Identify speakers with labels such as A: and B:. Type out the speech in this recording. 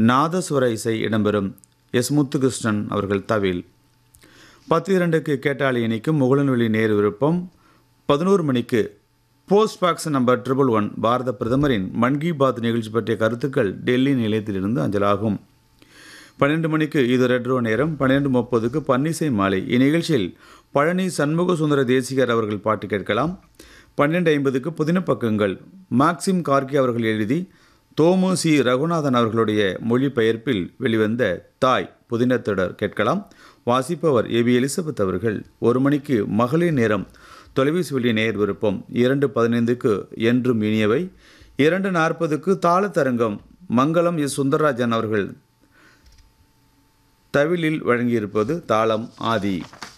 A: நாதஸ்வர இசை இடம்பெறும் எஸ் முத்துகிருஷ்ணன் அவர்கள் தவில் பத்து இரண்டுக்கு கேட்டாளி இணைக்கும் முகலன்வெளி நேரு விருப்பம் பதினோரு மணிக்கு post box number triple one பாரத பிரதமரின் மன் கி பாத் நிகழ்ச்சி பற்றிய கருத்துக்கள் டெல்லி நிலையத்திலிருந்து அஞ்சலாகும் பன்னெண்டு மணிக்கு இது ரெட்ரோ நேரம் பன்னிரெண்டு முப்பதுக்கு பன்னிசை மாலை இந்நிகழ்ச்சியில் பழனி சண்முக சுந்தர தேசிகர் அவர்கள் பாட்டு கேட்கலாம் பன்னெண்டு ஐம்பதுக்கு புதின பக்கங்கள் மாக்சிம் கார்கி அவர்கள் எழுதி தோமு சி ரகுநாதன் அவர்களுடைய மொழிபெயர்ப்பில் வெளிவந்த தாய் புதினத்தொடர் கேட்கலாம் வாசிப்பவர் ஏபி எலிசபெத் அவர்கள் ஒரு மணிக்கு மகளிர் நேரம் தொலைபேசி வழி நேர் விருப்பம் இரண்டு பதினைந்துக்கு என்றும் இனியவை இரண்டு நாற்பதுக்கு தாளத்தரங்கம் மங்களம் எஸ் சுந்தரராஜன் அவர்கள் தவிலில் வழங்கியிருப்பது தாளம் ஆதி